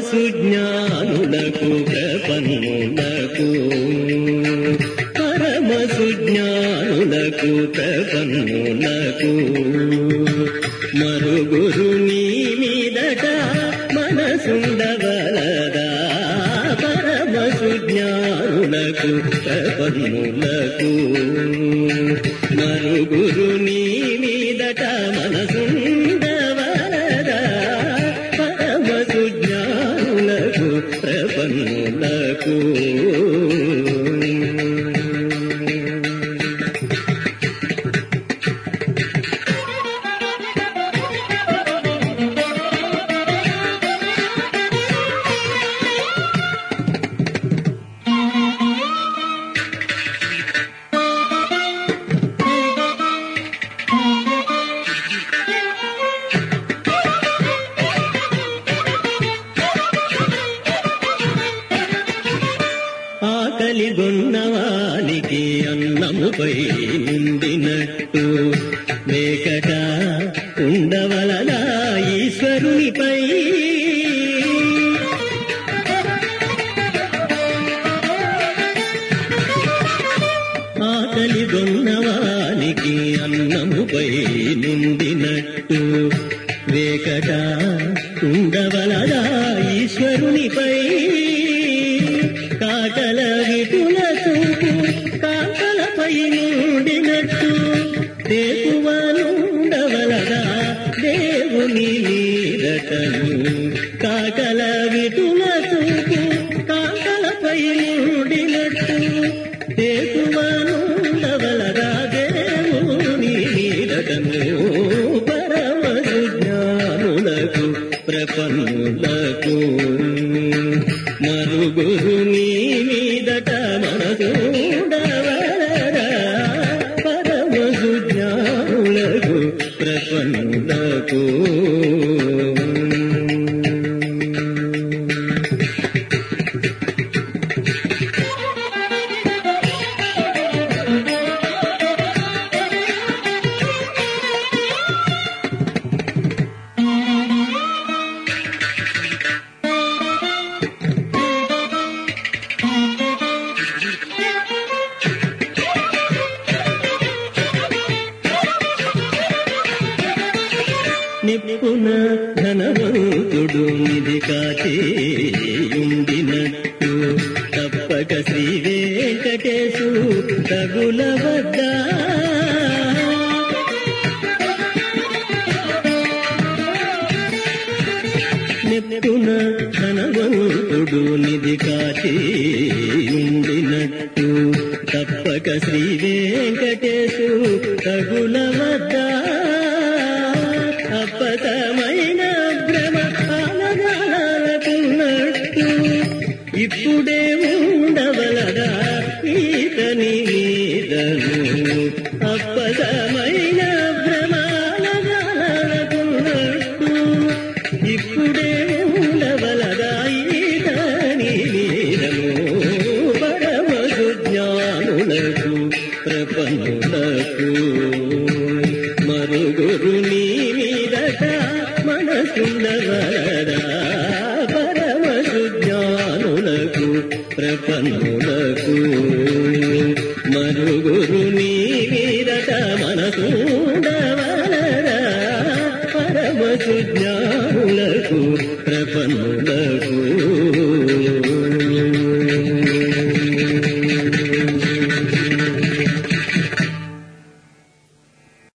సుజ్ఞానులకు ప్రపన్నులకు పరమ సుజ్ఞానులకు ప్రపన్నులకు మరుగురు నీ మీదట మనసుండవలదా పరమ సుజ్ఞానులకు ప్రపన్నులకు మరుగురు నీ మీదట మనసుండవలదా పరమ సుజ్ఞానులకు ప్రపన్నులకు ఆకలి గొన్నవానికి అన్నముపై నిండినట్టు మేకట ఉండవలనా ఈశ్వరునిపై ఆకలి గొన్నవానికి అన్నముపై నిండినట్టు వేకట ఉండవలదా ఈశ్వరునిపై కాకల విటుల చూపు కాకలపై నుండినట్టు దేవువనుండవలదా దేవుని నీరటను కాకల విటుల చూపు కాకలపై నుండినట్టు దేవువనుండవలదా దేవుని నీరటను పరమ జ్ఞానులకు ప్రపన్నులకు మరుగురు నీ మీదట మనసుండవలరా పరమ సుజ్ఞానులకు ప్రపన్నులకు నిప్పున ధనవంతుడు నిధి కాచేయుండినట్టు తప్పక శ్రీ వెంకటేశు తగుల వద్ద నిప్పున ధనవంతుడు నిధి కాచేయుండినట్టు తప్పక శ్రీ వెంకటేశు తగుల వద్ద అప్పతమైన భ్రమ ఆలగాలకున్నట్టు ఇప్పుడే ఉండవలదా ఈతని మీదను అప్పతమైన భ్రమాలగాలకున్నట్టు ఇప్పుడే ఉండవలదా ఈతని మీదను పరమ సుజ్ఞానులకు ప్రపన్నులకు మరుగురు నీ మీదట మనసుండవలరా పరమ సుజ్ఞానులకు ప్రపన్నులకు మరుగురు నీ మీదట మనసుండవలరా పరమ సుజ్ఞానులకు ప్రపన్నులకు